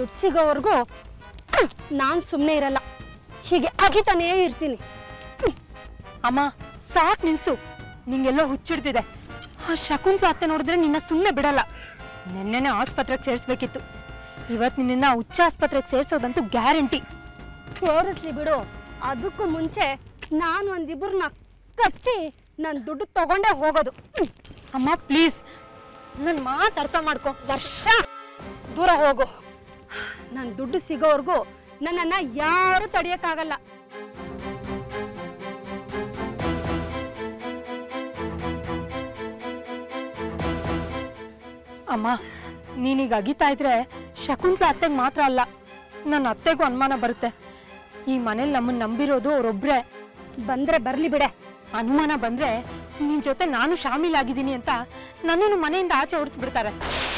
ದುಡ್ಡು ಸಿಗೋವರೆಗೂ ನಾನು ಸುಮ್ಮನೆ ಇರಲ್ಲ ಹೀಗೆ ಅಗಿತಾನೇ ಇರ್ತೀನಿ ಅಮ್ಮ ಸಾಕ್ ನಿಲ್ಸು ನಿಂಗೆಲ್ಲೋ ಹುಚ್ಚಿಡ್ತಿದೆ ಆ ಶಕುಂತ್ಲ ಅತ್ತೆ ನೋಡಿದ್ರೆ ನಿನ್ನ ಸುಮ್ಮನೆ ಬಿಡಲ್ಲ ನೆನ್ನೆನೆ ಆಸ್ಪತ್ರೆಗೆ ಸೇರಿಸ್ಬೇಕಿತ್ತು ಇವತ್ತು ನಿನ್ನ ಹುಚ್ಚ ಆಸ್ಪತ್ರೆಗೆ ಸೇರ್ಸೋದಂತೂ ಗ್ಯಾರಂಟಿ ಸೇರಿಸ್ಲಿ ಬಿಡು ಅದಕ್ಕೂ ಮುಂಚೆ ನಾನು ಒಂದಿಬ್ಬರನ್ನ ಕಚ್ಚಿ ನನ್ನ ದುಡ್ಡು ತಗೊಂಡೇ ಹೋಗೋದು ಹ್ಮ್. ಅಮ್ಮ ಪ್ಲೀಸ್ ನನ್ನ ಮಾತು ಅರ್ಥ ಮಾಡ್ಕೊ ವರ್ಷ ದೂರ ಹೋಗು ನನ್ನ ದುಡ್ಡು ಸಿಗೋವರೆಗೂ ನನ್ನನ್ನು ಯಾರು ತಡೆಯೋಕ್ಕಾಗಲ್ಲ ಅಮ್ಮ ನೀನೀಗ ಅಗಿತಾ ಇದ್ರೆ ಶಕುಂತ್ಲ ಅತ್ತೆಗೆ ಮಾತ್ರ ಅಲ್ಲ ನನ್ನ ಅತ್ತೆಗೂ ಅನುಮಾನ ಬರುತ್ತೆ ಈ ಮನೇಲಿ ನಮ್ಮನ್ನ ನಂಬಿರೋದು ಅವರೊಬ್ರೆ ಬಂದ್ರೆ ಬರ್ಲಿ ಬಿಡೆ ಅನುಮಾನ ಬಂದ್ರೆ ನಿನ್ ಜೊತೆ ನಾನು ಶಾಮೀಲಾಗಿದ್ದೀನಿ ಅಂತ ನನ್ನನ್ನು ಮನೆಯಿಂದ ಆಚೆ ಓಡಿಸ್ಬಿಡ್ತಾರೆ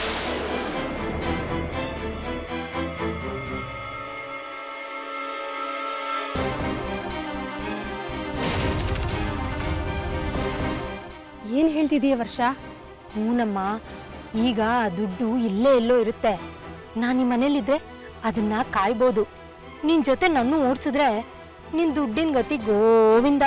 ಏನು ಹೇಳ್ತಿದೀಯ ವರ್ಷ ಹೂನಮ್ಮ ಈಗ ಆ ದುಡ್ಡು ಇಲ್ಲೇ ಎಲ್ಲೋ ಇರುತ್ತೆ ನಾನು ಈ ಮನೇಲಿದ್ರೆ ಅದನ್ನ ಕಾಯ್ಬೋದು ನಿನ್ ಜೊತೆ ನನ್ನ ಓಡಿಸಿದ್ರೆ ನಿನ್ ದುಡ್ಡಿನ ಗತಿ ಗೋವಿಂದ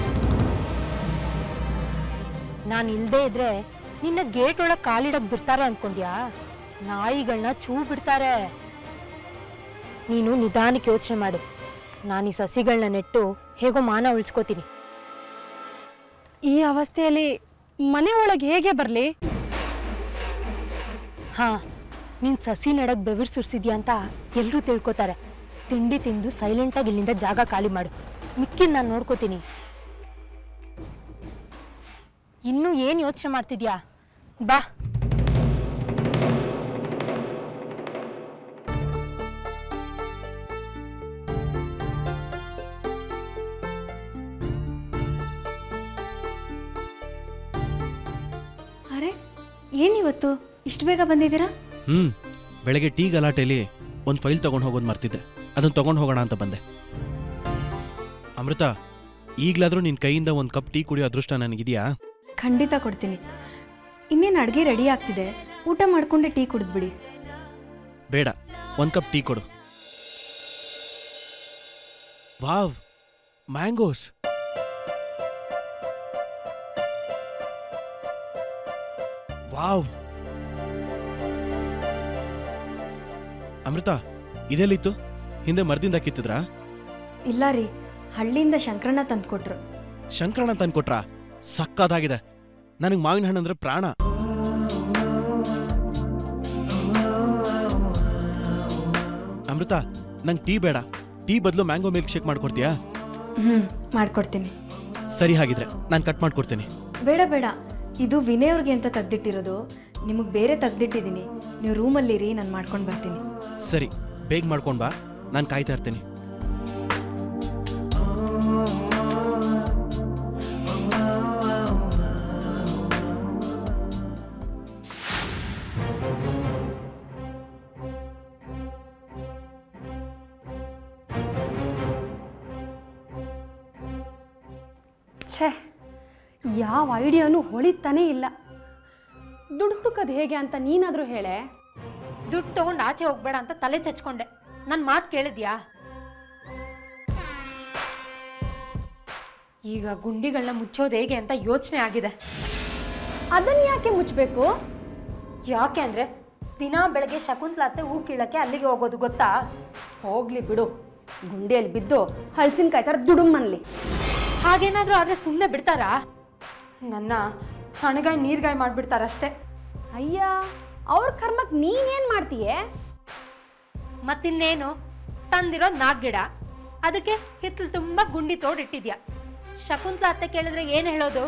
ನಾನು ಇಲ್ದೇ ಇದ್ರೆ ನಿನ್ನ ಗೇಟ್ ಒಳಗೆ ಕಾಲಿಡಕ್ ಬಿಡ್ತಾರೆ ಅನ್ಕೊಂಡ್ಯಾ ನಾಯಿಗಳನ್ನ ಚೂ ಬಿಡ್ತಾರೆ ನೀನು ನಿಧಾನಕ್ಕೆ ಯೋಚನೆ ಮಾಡು ನಾನು ಈ ಸಸಿಗಳನ್ನ ನೆಟ್ಟು ಹೇಗೋ ಮಾನ ಉಳಿಸ್ಕೋತೀನಿ ಈ ಅವಸ್ಥೆಯಲ್ಲಿ ಮನೆ ಒಳಗೆ ಹೇಗೆ ಬರಲಿ ಹಾ ನೀನ್ ಸಸಿ ನೆಡಕ್ ಬೆವರು ಸುರಿಸಿದ್ಯಾ ಅಂತ ಎಲ್ಲರೂ ತಿಳ್ಕೊತಾರೆ ತಿಂಡಿ ತಿಂದು ಸೈಲೆಂಟಾಗಿ ಇಲ್ಲಿಂದ ಜಾಗ ಖಾಲಿ ಮಾಡು ಮಿಕ್ಕಿದ್ ನಾನು ನೋಡ್ಕೋತೀನಿ ಇನ್ನು ಏನು ಯೋಚನೆ ಮಾಡ್ತಿದ್ಯಾ ಬಾ ಅರೆ ಏನಿವತ್ತು ಇಷ್ಟು ಬೇಗ ಬಂದಿದ್ದೀರಾ ಹ್ಞೂ ಬೆಳಗ್ಗೆ ಟೀ ಗಲಾಟೆಲಿ ಒಂದು ಫೈಲ್ ತೊಗೊಂಡು ಹೋಗೋದು ಮರ್ತಿದ್ದೆ ಅದನ್ನು ತೊಗೊಂಡು ಹೋಗೋಣ ಅಂತ ಬಂದೆ ಅಮೃತ ಈಗಲಾದರೂ ನಿನ್ನ ಕೈಯಿಂದ ಒಂದು ಕಪ್ ಟೀ ಕುಡಿಯೋ ಅದೃಷ್ಟ ನನಗಿದೆಯಾ ಖಂಡಿತ ಕೊಡ್ತೀನಿ ಇನ್ನೇನು ಅಡುಗೆ ರೆಡಿ ಆಗ್ತಿದೆ ಊಟ ಮಾಡ್ಕೊಂಡೆ ಟೀ ಕುಡಿದ್ಬಿಡಿ ಬೇಡ ಒಂದು ಕಪ್ ಟೀ ಕೊಡು ವಾವ್ ಮ್ಯಾಂಗೋಸ್ ವಾವ್ ಅಮೃತ ಇದೆಲ್ಲಿತ್ತು ಹಿಂದೆ ಮರದಿಂದ ಕಿತ್ತಿದ್ರಾ ಇಲ್ಲ ರೀ ಹಳ್ಳಿಯಿಂದ ಶಂಕರಣ್ಣ ತಂದ್ಕೊಟ್ರು ಶಂಕರಣ್ಣ ತಂದ್ಕೊಟ್ರಾ ಸಕ್ಕದಾಗಿದೆ ನನಗೆ ಮಾವಿನ ಹಣ್ಣು ಅಂದ್ರೆ ಪ್ರಾಣ ಅಮೃತ ನಂಗೆ ಟೀ ಬೇಡ ಟೀ ಬದಲು ಮ್ಯಾಂಗೋ ಮಿಲ್ಕ್ ಶೇಕ್ ಮಾಡ್ಕೊಡ್ತೀಯಾ ಹ್ಞೂ ಮಾಡ್ಕೊಡ್ತೀನಿ ಸರಿ ಹಾಗಿದ್ರೆ ನಾನು ಕಟ್ ಮಾಡ್ಕೊಡ್ತೀನಿ ಬೇಡ ಬೇಡ ಇದು ವಿನಯ್ ಅವ್ರಿಗೆ ಅಂತ ತೆಗ್ದಿಟ್ಟಿರೋದು ನಿಮಗೆ ಬೇರೆ ತೆಗ್ದಿಟ್ಟಿದ್ದೀನಿ ನೀವು ರೂಮಲ್ಲಿರಿ ನಾನು ಮಾಡ್ಕೊಂಡು ಬರ್ತೀನಿ ಸರಿ ಬೇಗ ಮಾಡ್ಕೊಂಡ್ ಬಾ ನಾನು ಕಾಯ್ತಾ ಇರ್ತೀನಿ ಛೇ ಯಾವ ಐಡಿಯಾನು ಹೊಳಿತಾನೇ ಇಲ್ಲ ದುಡ್ಡು ಹುಡುಕೋದು ಹೇಗೆ ಅಂತ ನೀನಾದರೂ ಹೇಳೆ ದುಡ್ಡು ತಗೊಂಡು ಆಚೆ ಹೋಗ್ಬೇಡ ಅಂತ ತಲೆ ಚಚ್ಕೊಂಡೆ ನನ್ನ ಮಾತು ಕೇಳಿದ್ಯಾ ಈಗ ಗುಂಡಿಗಳನ್ನ ಮುಚ್ಚೋದು ಹೇಗೆ ಅಂತ ಯೋಚನೆ ಆಗಿದೆ ಅದನ್ನು ಯಾಕೆ ಮುಚ್ಚಬೇಕು ಯಾಕೆ ಅಂದ್ರೆ ದಿನಾ ಬೆಳಗ್ಗೆ ಶಕುಂತ್ಲಾತೆ ಹೂ ಕೀಳಕ್ಕೆ ಅಲ್ಲಿಗೆ ಹೋಗೋದು ಗೊತ್ತಾ ಹೋಗ್ಲಿ ಬಿಡು ಗುಂಡಿಯಲ್ಲಿ ಬಿದ್ದು ಹಳಸಿನಕಾಯಿ ಥರ ದುಡುಮನ್ಲಿ ಹಾಗೇನಾದ್ರೂ ಆದ್ರೆ ಸುಮ್ಮನೆ ಬಿಡ್ತಾರಾ ನನ್ನ ಹಣಗಾಯಿ ನೀರ್ಗಾಯಿ ಮಾಡ್ಬಿಡ್ತಾರಷ್ಟೇ ಅಯ್ಯ ಅವ್ರ ಕರ್ಮಕ್ಕೆ ನೀನೇನು ಮಾಡ್ತೀಯೇ ಮತ್ತಿನ್ನೇನು ತಂದಿರೋದು ನಾಲ್ಕು ಗಿಡ ಅದಕ್ಕೆ ಹಿತ್ತಲು ತುಂಬ ಗುಂಡಿ ತೋಡಿಟ್ಟಿದ್ಯಾ ಶಕುಂತ್ಲ ಅತ್ತೆ ಕೇಳಿದ್ರೆ ಏನು ಹೇಳೋದು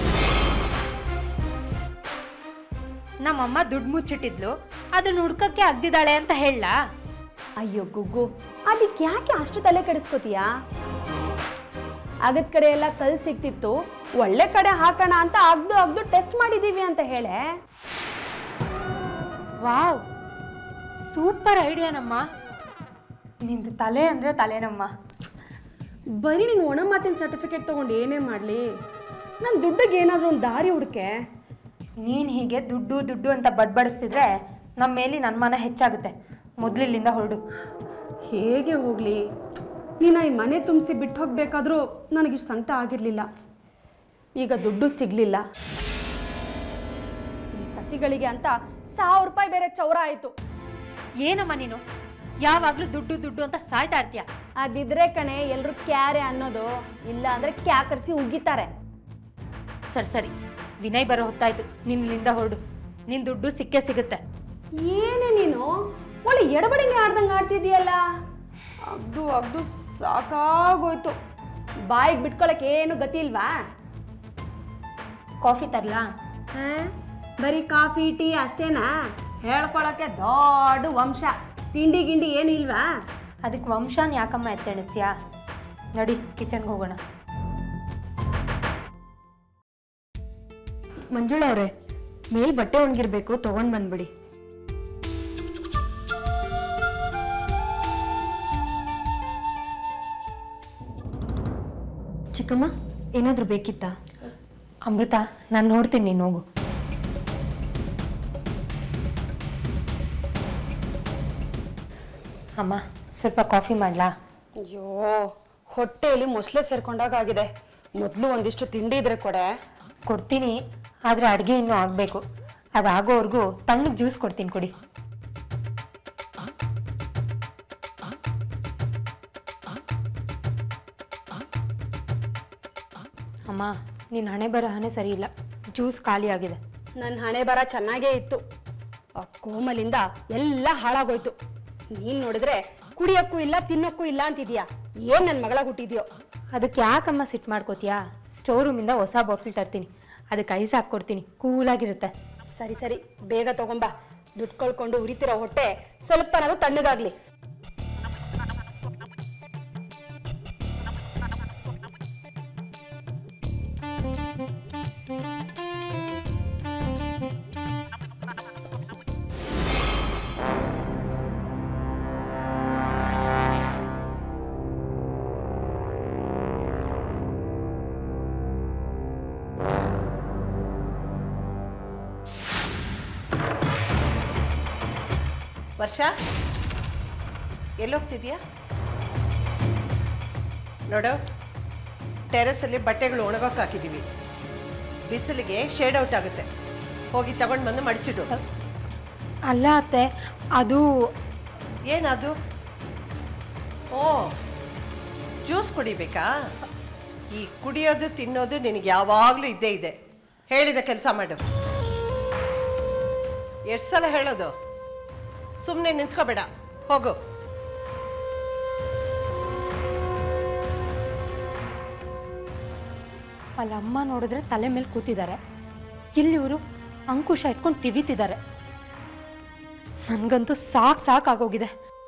ನಮ್ಮಮ್ಮ ದುಡ್ಡು ಮುಚ್ಚಿಟ್ಟಿದ್ಲು ಅದನ್ನ ಹುಡ್ಕಕ್ಕೆ ಅಗ್ದಿದ್ದಾಳೆ ಅಂತ ಹೇಳ ಅಯ್ಯೋ ಗುಗ್ಗು ಅದಕ್ಕೆ ಯಾಕೆ ಅಷ್ಟು ತಲೆ ಕೆಡಿಸ್ಕೋತೀಯಾ ಆಗದ ಕಡೆ ಎಲ್ಲ ಕಲ್ ಸಿಕ್ತಿತ್ತು ಒಳ್ಳೆ ಕಡೆ ಹಾಕೋಣ ಅಂತ ಅಗ್ದು ಅಗ್ದು ಟೆಸ್ಟ್ ಮಾಡಿದೀವಿ ಅಂತ ಹೇಳೆ ವಾವ್ ಸೂಪರ್ ಐಡಿಯಾನಮ್ಮ ನಿಂದು ತಲೆ ಅಂದ್ರೆ ತಲೆನಮ್ಮ ಬರೀ ನೀನು ಒಣ ಮಾತಿನ ಸರ್ಟಿಫಿಕೇಟ್ ತಗೊಂಡು ಏನೇ ಮಾಡಲಿ ನನ್ನ ದುಡ್ಡಿಗೆ ಏನಾದರೂ ಒಂದು ದಾರಿ ಹುಡುಕೆ ನೀನು ಹೀಗೆ ದುಡ್ಡು ದುಡ್ಡು ಅಂತ ಬಡ್ಬಡಿಸ್ತಿದ್ರೆ ನಮ್ಮ ಮೇಲೆ ನನ್ನ ಮನ ಹೆಚ್ಚಾಗುತ್ತೆ ಮೊದಲಿಲ್ಲಿಂದ ಹೊರಡು ಹೇಗೆ ಹೋಗಲಿ ನೀನು ಈ ಮನೆ ತುಂಬಿಸಿ ಬಿಟ್ಟು ಹೋಗಬೇಕಾದ್ರೂ ನನಗಿಷ್ಟು ಸಂಕಟ ಆಗಿರಲಿಲ್ಲ ಈಗ ದುಡ್ಡು ಸಿಗಲಿಲ್ಲ ಈ ಸಸಿಗಳಿಗೆ ಅಂತ ಸಾವಿರ ರೂಪಾಯಿ ಬೇರೆ ಚೌರ ಆಯಿತು ಏನಮ್ಮ ನೀನು ಯಾವಾಗಲೂ ದುಡ್ಡು ದುಡ್ಡು ಅಂತ ಸಾಯ್ತಾ ಇರ್ತೀಯ ಅದಿದ್ರೆ ಕಣೆ ಎಲ್ಲರೂ ಕ್ಯಾರೆ ಅನ್ನೋದು ಇಲ್ಲ ಅಂದರೆ ಕ್ಯಾಕರಿಸಿ ಉಗಿತಾರೆ ಸರಿ ಸರಿ ವಿನಯ್ ಬರೋ ಹೊತ್ತಾಯ್ತು ನೀನು ಇಲ್ಲಿಂದ ಹೊರಡು ನಿನ್ನ ದುಡ್ಡು ಸಿಕ್ಕೇ ಸಿಗುತ್ತೆ ಏನೇ ನೀನು ಒಳ್ಳೆ ಎಡಬಡಿನೇ ಆಡ್ದಂಗೆ ಆಡ್ತಿದ್ಯಲ್ಲ ಅಗ್ದು ಅಗ್ದು ಸಾಕಾಗೋಯ್ತು ಬಾಯಿಗೆ ಬಿಟ್ಕೊಳಕ್ಕೆ ಏನು ಗತಿ ಇಲ್ವಾ ಕಾಫಿ ತರಲಾ ಹಾ? ಬರೀ ಕಾಫಿ ಟೀ ಅಷ್ಟೇನಾ ಹೇಳ್ಕೊಳಕ್ಕೆ ದೊಡ್ಡ ವಂಶ ತಿಂಡಿ ಗಿಂಡಿ ಏನು ಇಲ್ವಾ ಅದಕ್ಕೆ ವಂಶಾನ್ ಯಾಕಮ್ಮ ಎತ್ತೆಣಿಸ್ತೀಯಾ ನಡಿ ಕಿಚನ್ಗೆ ಹೋಗೋಣ ಮಂಜುಳಾ ಅವರೇ ಮೇಲ್ ಬಟ್ಟೆ ಒಣಗಿರ್ಬೇಕು ತಗೊಂಡ್ ಬಂದ್ಬಿಡಿ ಚಿಕ್ಕಮ್ಮ ಏನಾದರೂ ಬೇಕಿತ್ತಾ ಅಮೃತ ನಾನು ನೋಡ್ತೀನಿ ನೀನು ಹೋಗು ಅಮ್ಮ ಸ್ವಲ್ಪ ಕಾಫಿ ಮಾಡ್ಲಾ ಅಯ್ಯೋ ಹೊಟ್ಟೆಯಲ್ಲಿ ಮೊಸಳೆ ಸೇರ್ಕೊಂಡಾಗ ಆಗಿದೆ ಮೊದಲು ಒಂದಿಷ್ಟು ತಿಂಡಿ ಇದ್ರೆ ಕೊಡೆ ಕೊಡ್ತೀನಿ ಆದರೆ ಅಡುಗೆ ಇನ್ನೂ ಆಗಬೇಕು ಅದಾಗೋವರೆಗೂ ತಣ್ಣಗೆ ಜ್ಯೂಸ್ ಕೊಡ್ತೀನಿ ಕೊಡಿ ಅಮ್ಮ ನಿನ್ನ ಹಣೆ ಬರಹನೇ ಸರಿ ಇಲ್ಲ ಜ್ಯೂಸ್ ಖಾಲಿ ಆಗಿದೆ ನನ್ನ ಹಣೆ ಬರ ಚೆನ್ನಾಗೇ ಇತ್ತು ಆ ಕೋಮಲಿಂದ ಎಲ್ಲ ಹಾಳಾಗೋಯ್ತು ನೀನು ನೋಡಿದ್ರೆ ಕುಡಿಯೋಕ್ಕೂ ಇಲ್ಲ ತಿನ್ನೋಕ್ಕೂ ಇಲ್ಲ ಅಂತಿದ್ಯಾ ಏನು ನನ್ನ ಮಗಳ ಹುಟ್ಟಿದ್ಯೋ ಅದಕ್ಕೆ ಯಾಕಮ್ಮ ಸಿಟ್ಟು ಮಾಡ್ಕೋತೀಯಾ ಸ್ಟೋರ್ ರೂಮಿಂದ ಹೊಸ ಬಾಟ್ಲ್ ತರ್ತೀನಿ ಅದಕ್ಕೆ ಐಸ್ ಹಾಕ್ಕೊಡ್ತೀನಿ ಕೂಲಾಗಿರುತ್ತೆ ಸರಿ ಸರಿ ಬೇಗ ತಗೊಂಬಾ ದುಡ್ಡು ಕಳ್ಕೊಂಡು ಉರಿತಿರೋ ಹೊಟ್ಟೆ ಸ್ವಲ್ಪನಾದ್ರೂ ತಣ್ಣಗಾಗ್ಲಿ ವರ್ಷ ಎಲ್ಲೋಗ್ತಿದ್ಯಾ ನೋಡು ಟೆರೆಸಲ್ಲಿ ಬಟ್ಟೆಗಳು ಒಣಗೋಕೆ ಹಾಕಿದ್ದೀವಿ ಬಿಸಿಲಿಗೆ ಶೇಡ್ ಔಟ್ ಆಗುತ್ತೆ ಹೋಗಿ ತಗೊಂಡು ಬಂದು ಮಡಚಿಡು ಅಲ್ಲ ಅತ್ತೆ ಅದು ಏನದು ಓ ಜ್ಯೂಸ್ ಕುಡಿಬೇಕಾ ಈ ಕುಡಿಯೋದು ತಿನ್ನೋದು ನಿನಗೆ ಯಾವಾಗಲೂ ಇದ್ದೇ ಇದೆ ಹೇಳಿದ ಕೆಲಸ ಮಾಡು ಎಷ್ಟು ಸಲ ಹೇಳೋದು ಸುಮ್ಮನೆ ನಿಂತ್ಕೋಬೇಡ ಹೋಗು ಅಲ್ಲಿ ಅಮ್ಮ ನೋಡಿದ್ರೆ ತಲೆ ಮೇಲೆ ಕೂತಿದ್ದಾರೆ ಇಲ್ಲಿ ಇವರು ಅಂಕುಶ ಇಟ್ಕೊಂಡು ತಿವಿತಿದ್ದಾರೆ ನನಗಂತೂ ಸಾಕು ಸಾಕಾಗೋಗಿದೆ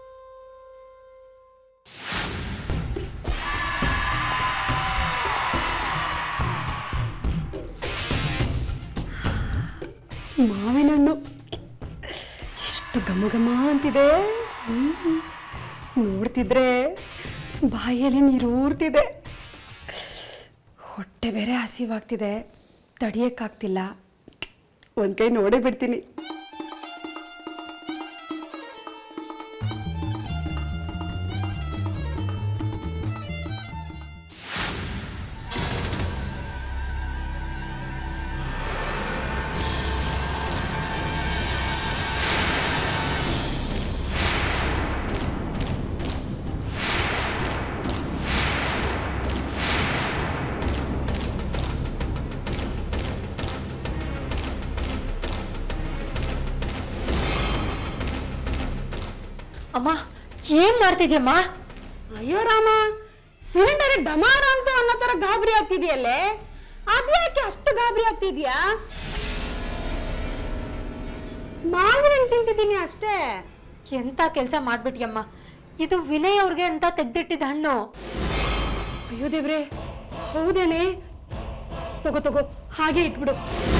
ಮಾವಿನ ಹಣ್ಣು ಎಷ್ಟು ಘಮ ಘಮ ಅಂತಿದೆ ಹ್ಮ್. ನೋಡ್ತಿದ್ರೆ ಬಾಯಲ್ಲಿ ನೀರು ಊರ್ತಿದೆ ಹೊಟ್ಟೆ ಬೇರೆ ಹಸಿವಾಗ್ತಿದೆ ತಡಿಯಕ್ಕಾಗ್ತಿಲ್ಲ ಒಂದು ಕೈ ನೋಡೇ ಬಿಡ್ತೀನಿ ಅಮ್ಮ ಏನ್ ಮಾಡ್ತಿದ್ಯಮ್ಮ ಅಯ್ಯೋ ರಾಮ ಸಿಲಿಂಡರ್ ಡಮಾರ ಅಂತ ಅನ್ನೋ ತರ ಗಾಬರಿ ಆಗ್ತಿದ್ಯಲ್ಲೇ ಅದ್ಯಾಕೆ ಅಷ್ಟು ಗಾಬರಿ ಆಗ್ತಿದ್ಯಾ ಮಾವಿನ ಹಣ್ಣು ತಿಂತಿದ್ದೀನಿ ಅಷ್ಟೇ ಎಂತ ಕೆಲಸ ಮಾಡ್ಬಿಟ್ಯಮ್ಮ ಇದು ವಿನಯ್ ಅವ್ರಿಗೆ ಅಂತ ತೆಗ್ದಿಟ್ಟಿದ ಹಣ್ಣು ಅಯ್ಯೋ ದೇವ್ರೆ ಹೌದೇನೆ ತಗೋ ತಗೋ ಹಾಗೆ ಇಟ್ಬಿಡು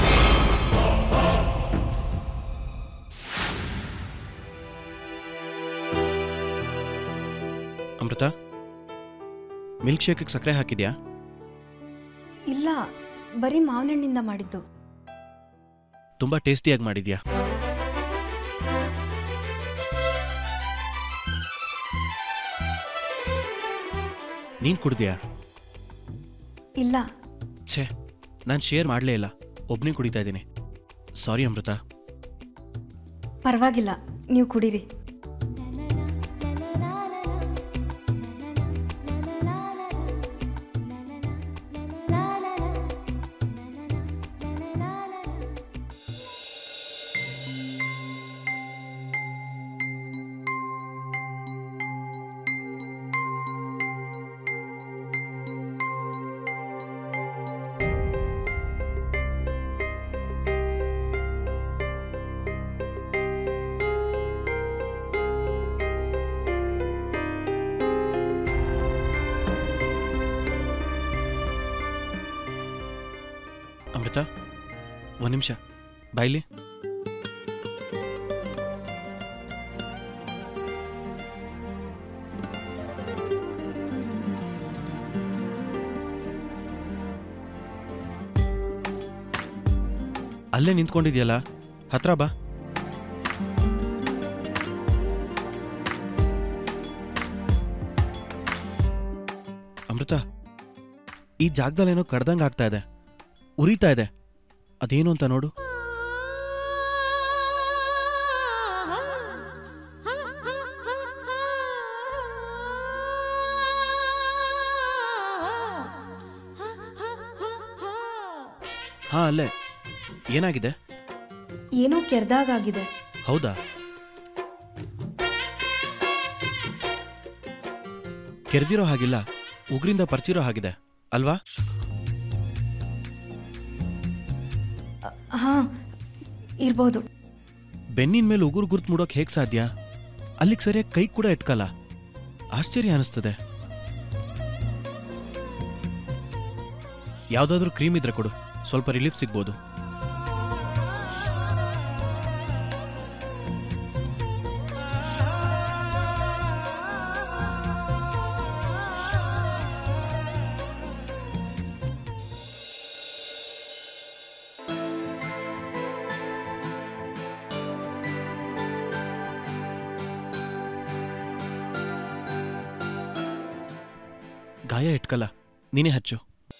ಅಮೃತ ಮಿಲ್ಕ್ ಶೇಕಿಗೆ ಸಕ್ಕರೆ ಹಾಕಿದ್ಯಾ ಇಲ್ಲ ಬರೀ ಮಾವಿನ ಹಣ್ಣಿಂದ ಮಾಡಿದ್ದು ತುಂಬ ಟೇಸ್ಟಿಯಾಗಿ ಮಾಡಿದ್ಯಾ ನೀನು ಕುಡ್ದ್ಯಾ ಇಲ್ಲ ಛೇ ನಾನು ಶೇರ್ ಮಾಡಲೇ ಇಲ್ಲ ಒಬ್ಬನೇ ಕುಡಿತಾ ಇದ್ದೀನಿ ಸಾರಿ ಅಮೃತ ಪರವಾಗಿಲ್ಲ ನೀವು ಕುಡೀರಿ ಅಮೃತ ಒಂದು ನಿಮಿಷ ಬಾಯ್ಲಿ ಅಲ್ಲೇ ನಿಂತ್ಕೊಂಡಿದ್ಯಲ್ಲ ಹತ್ರ ಬಾ ಅಮೃತ ಈ ಜಾಗದಲ್ಲೇನೋ ಕಡ್ದಂಗೆ ಆಗ್ತಾ ಇದೆ ಉರಿತಾ ಇದೆ ಅದೇನು ಅಂತ ನೋಡು ಹಾ ಅಲ್ಲೇ ಏನಾಗಿದೆ ಏನೋ ಕೆರ್ದಾಗಾಗಿದೆ ಹೌದಾ ಕೆರೆದಿರೋ ಹಾಗಿಲ್ಲ ಉಗ್ರಿಂದ ಪರ್ಚಿರೋ ಹಾಗಿದೆ ಅಲ್ವಾ ಹಾಂ ಇರ್ಬೋದು ಬೆನ್ನಿನ ಮೇಲೆ ಉಗುರು ಗುರ್ತು ಮುಡೋಕ್ ಹೇಗ್ ಸಾಧ್ಯ ಅಲ್ಲಿಗೆ ಸರಿಯಾಗಿ ಕೈ ಕೂಡ ಇಟ್ಕಲ್ಲ ಆಶ್ಚರ್ಯ ಅನಿಸ್ತದೆ ಯಾವ್ದಾದ್ರೂ ಕ್ರೀಮ್ ಇದ್ರೆ ಕೊಡು ಸ್ವಲ್ಪ ರಿಲೀಫ್ ಸಿಗ್ಬೋದು ಗಾಯ ಇಟ್ಕಲ್ಲ ನೀನೇ ಹಚ್ಚು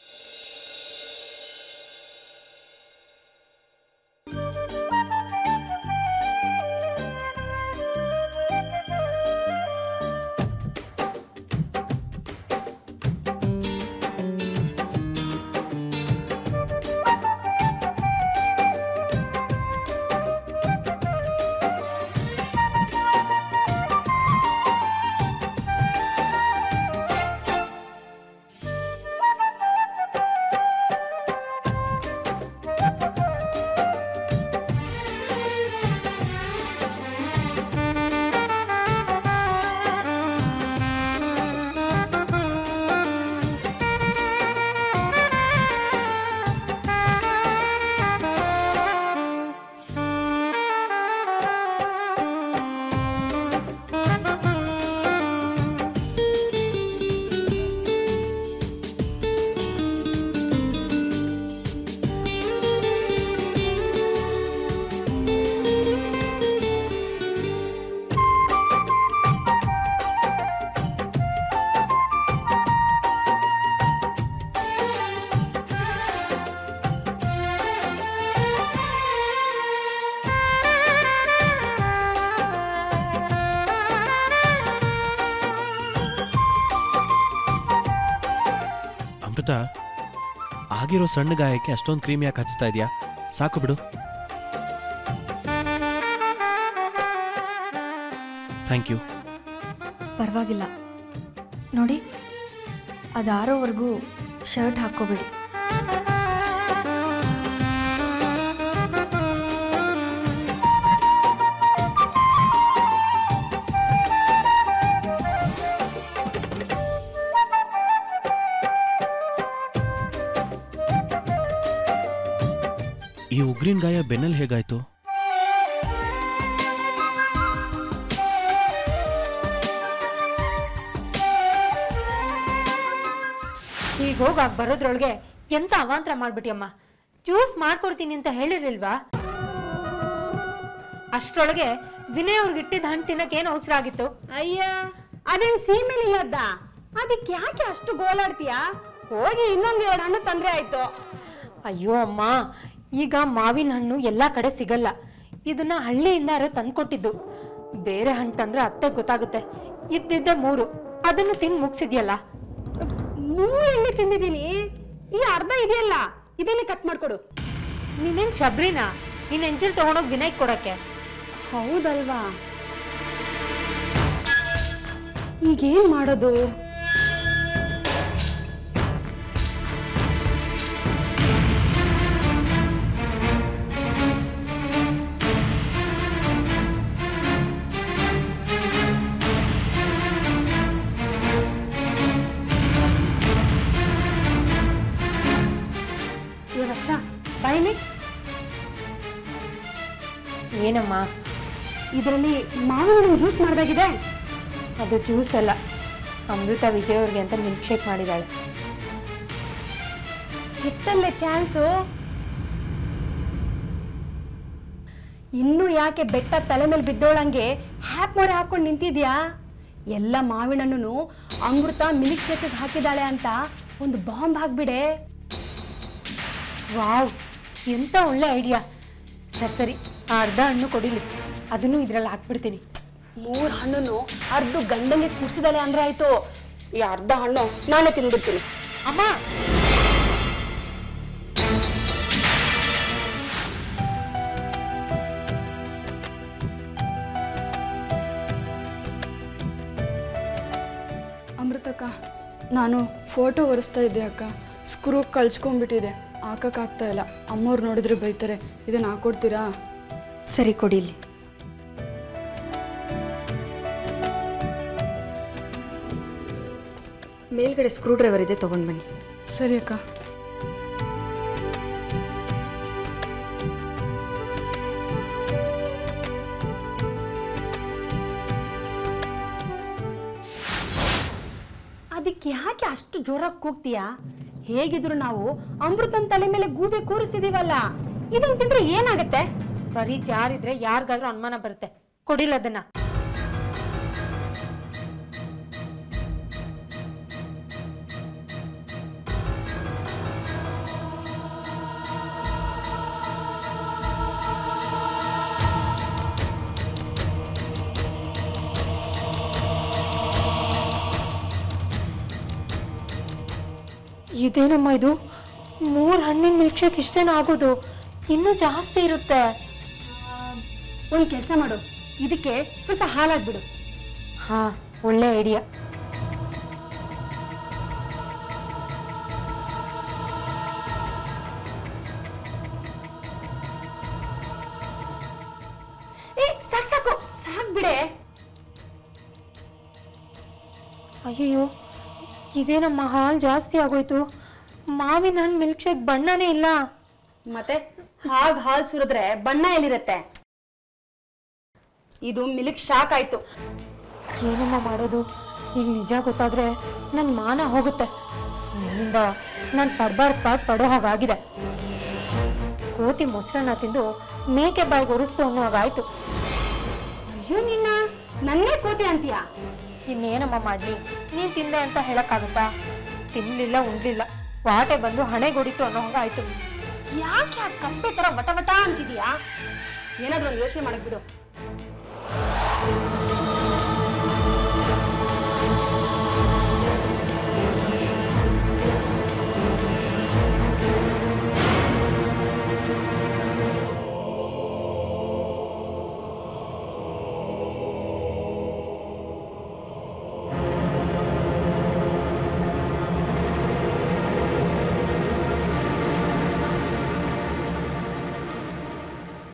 ಅಮೃತ ಆಗಿರೋ ಸಣ್ಣ ಗಾಯಕ್ಕೆ ಅಷ್ಟೊಂದು ಕ್ರೀಮ್ ಯಾಕೆ ಹಚ್ತಾ ಇದೆಯಾ ಸಾಕು ಬಿಡು ಥ್ಯಾಂಕ್ ಯು ಪರವಾಗಿಲ್ಲ ನೋಡಿ ಅದಾರೋವರೆಗೂ ಶರ್ಟ್ ಹಾಕ್ಕೋಬೇಡಿ ಈ ಉಗ್ರಿನ ಗಾಯ ಬೆನ್ನಲ್ಲಿ ಹೇಗಾಯ್ತು ಈಗ ಹೋಗಾಗ ಬರೋದ್ರೊಳಗೆ ಎಂತ ಅವಾಂತರ ಮಾಡ್ಬಿಟ್ಟಿಯಮ್ಮ ಜ್ಯೂಸ್ ಮಾಡ್ಕೊಡ್ತೀನಿ ಅಂತ ಹೇಳಿರ್ಲಿಲ್ವಾ ಅಷ್ಟ್ರೊಳಗೆ ವಿನಯ್ ಅವ್ರಿಗೆ ಇಟ್ಟಿದ್ದ ಹಣ್ಣು ತಿನ್ನಕ್ಕೆ ಏನು ಅವಸರ ಆಗಿತ್ತು ಅಯ್ಯ ಅದೇನ್ ಸೀಮೆಲಿಲ್ಲದ್ದ ಅದಕ್ಕೆ ಯಾಕೆ ಅಷ್ಟು ಗೋಲಾಡ್ತೀಯಾ ಹೋಗಿ ಇನ್ನೊಂದು ಎರಡು ಹಣ್ಣು ತಂದ್ರೆ ಆಯ್ತು ಅಯ್ಯೋ ಅಮ್ಮ ಈಗ ಮಾವಿನ ಹಣ್ಣು ಎಲ್ಲಾ ಕಡೆ ಸಿಗಲ್ಲ ಇದನ್ನ ಹಳ್ಳಿಯಿಂದ ಯಾರೋ ತಂದ್ಕೊಟ್ಟಿದ್ದು ಬೇರೆ ಹಣ್ಣು ತಂದ್ರೆ ಅತ್ತೆ ಗೊತ್ತಾಗುತ್ತೆ ಇದ್ದಿದ್ದೆ ಮೂರು ಅದನ್ನು ತಿಂದು ಮುಗಿಸಿದ್ಯಲ್ಲ ಮೂರು ಎಣ್ಣೆ ತಿಂದಿದ್ದೀನಿ ಈ ಅರ್ಧ ಇದೆಯಲ್ಲ ಇದನ್ನೇ ಕಟ್ ಮಾಡ್ಕೊಡು ನೀನೇನ್ ಶಬ್ರಿನಾ ನೀನ್ ಎಂಜಿಲ್ ತಗೊಂಡೋಗಿ ವಿನಯ್ ಕೊಡಕ್ಕೆ ಹೌದಲ್ವಾ ಈಗೇನ್ ಮಾಡೋದು ಏ ವರ್ಷ ಬಾಯಿಲಿ ಏನಮ್ಮ ಇದರಲ್ಲಿ ಮಾವಿನ ಹಣ್ಣು ಜ್ಯೂಸ್ ಮಾಡಬೇಕಿದೆ ಅದು ಜ್ಯೂಸ್ ಅಲ್ಲ ಅಮೃತ ವಿಜಯ್ ಅವ್ರಿಗೆ ಅಂತ ಮಿಲ್ಕ್ ಶೇಕ್ ಮಾಡಿದಾಳೆ ಸಿಕ್ತಲ್ಲೇ ಚಾನ್ಸು ಇನ್ನು ಯಾಕೆ ಬೆಟ್ಟ ತಲೆ ಮೇಲೆ ಬಿದ್ದೋಳಂಗೆ ಹ್ಯಾಪ್ ಮೊರೆ ಹಾಕೊಂಡು ನಿಂತಿದ್ಯಾ ಎಲ್ಲ ಮಾವಿನಣ್ಣು ಅಮೃತ ಮಿಲ್ಕ್ ಶೇಕಿಗೆ ಹಾಕಿದಾಳೆ ಅಂತ ಒಂದು ಬಾಂಬ್ ಹಾಕ್ಬಿಡೆ ವಾವ್ ಎಂತ ಒಳ್ಳೆ ಐಡಿಯಾ ಸರಿ ಸರಿ ಆ ಅರ್ಧ ಹಣ್ಣು ಕೊಡಿಲಿ ಅದನ್ನು ಇದ್ರಲ್ಲಿ ಹಾಕ್ಬಿಡ್ತೀನಿ ಮೂರು ಹಣ್ಣನ್ನು ಅರ್ಧ ಗಂಡಂಗೆ ಕುಡ್ಸಿದಾಳೆ ಅಂದ್ರೆ ಆಯ್ತು ಈ ಅರ್ಧ ಹಣ್ಣು ನಾನೇ ತಿಂದ್ಬಿಡ್ತೀನಿ ಅಮ್ಮ ಅಮೃತಕ್ಕ ನಾನು ಫೋಟೋ ಒರೆಸ್ತಾ ಇದ್ದೆ ಅಕ್ಕ ಸ್ಕ್ರೂ ಕಳ್ಸ್ಕೊಂಡ್ಬಿಟ್ಟಿದೆ ಹಾಕಕ್ಕಾಗ್ತಾ ಇಲ್ಲ ಅಮ್ಮವ್ರು ನೋಡಿದ್ರೆ ಬೈತಾರೆ ಇದನ್ನು ಹಾಕೊಡ್ತೀರಾ ಸರಿ ಕೊಡಿಲಿ ಮೇಲ್ಗಡೆ ಸ್ಕ್ರೂ ಡ್ರೈವರ್ ಇದೆ ತಗೊಂಡು ಬನ್ನಿ ಸರಿ ಅಕ್ಕ ಅದಕ್ಕೆ ಯಾಕೆ ಅಷ್ಟು ಜೋರಾಗಿ ಕೂಗ್ತೀಯಾ ಹೇಗಿದ್ರು ನಾವು ಅಮೃತನ್ ತಲೆ ಮೇಲೆ ಗೂಬೆ ಕೂರಿಸಿದೀವಲ್ಲ ಇದನ್ ತಿಂದ್ರೆ ಏನಾಗತ್ತೆ ಬರೀ ಜಾರಿದ್ರೆ ಯಾರಿಗಾದ್ರೂ ಅನುಮಾನ ಬರುತ್ತೆ ಕೊಡಿಲ್ಲ ಅದನ್ನ ಇದೇನಮ್ಮ ಇದು ಮೂರ್ ಹಣ್ಣಿನ ಮಿಲ್ಕ್ ಶೇಕ್ ಇಷ್ಟೇನ ಆಗೋದು ಇನ್ನೂ ಜಾಸ್ತಿ ಇರುತ್ತೆ ಒಂದ್ ಕೆಲಸ ಮಾಡು ಇದಕ್ಕೆ ಸ್ವಲ್ಪ ಹಾಲಾಗ್ಬಿಡು ಹಾ ಒಳ್ಳೆ ಐಡಿಯಾ ಏ ಸಾಕ್ ಸಾಕು ಸಾಕ್ ಬಿಡೆ ಅಯ್ಯಯ್ಯೋ ಇದೇನಮ್ಮ ಹಾಲು ಜಾಸ್ತಿ ಆಗೋಯ್ತು ಮಾವಿನ ಹಣ್ಣು ಮಿಲ್ಕ್ ಶೇಕ್ ಬಣ್ಣನೇ ಇಲ್ಲ ಮತ್ತೆ ಹಾಗ್ ಹಾಲ್ ಸುರಿದ್ರೆ ಬಣ್ಣ ಎಲ್ಲಿರತ್ತೆ ಇದು ಮಿಲ್ಕ್ ಶಾಕ್ ಆಯ್ತು ಏನಮ್ಮ ಮಾಡೋದು ಈಗ ನಿಜ ಗೊತ್ತಾದ್ರೆ ನನ್ನ ಮಾನ ಹೋಗುತ್ತೆ ನಿನ್ನಿಂದ ನಾನು ಪಡ್ಬಾರ್ದು ಪಾಡ್ ಪಡೋ ಹಾಗಾಗಿದೆ ಕೋತಿ ಮೊಸರನ್ನ ತಿಂದು ಮೇಕೆ ಬಾಯಿಗೆ ಒರೆಸ್ತು ಅನ್ನೋ ಹಾಗಾಯ್ತು ಅಯ್ಯೋ ನಿನ್ನ ನನ್ನೇ ಕೋತಿ ಅಂತೀಯಾ ಇನ್ನೇನಮ್ಮ ಮಾಡ್ಲಿ ನೀನ್ ತಿಂದೆ ಅಂತ ಹೇಳಕ್ಕಾಗುತ್ತಾ ತಿನ್ಲಿಲ್ಲ ಉಣ್ಲಿಲ್ಲ ವಾಟೆ ಬಂದು ಹಣೆಗೊಡಿತು ಅನ್ನೋ ಹಂಗಾಯ್ತು ಯಾಕೆ ಆ ಕಪ್ಪೆ ತರ ವಟ ವಟ ಅಂತಿದೀಯಾ ಏನಾದ್ರೂ ಒಂದು ಯೋಚನೆ ಮಾಡಕ್ ಬಿಡು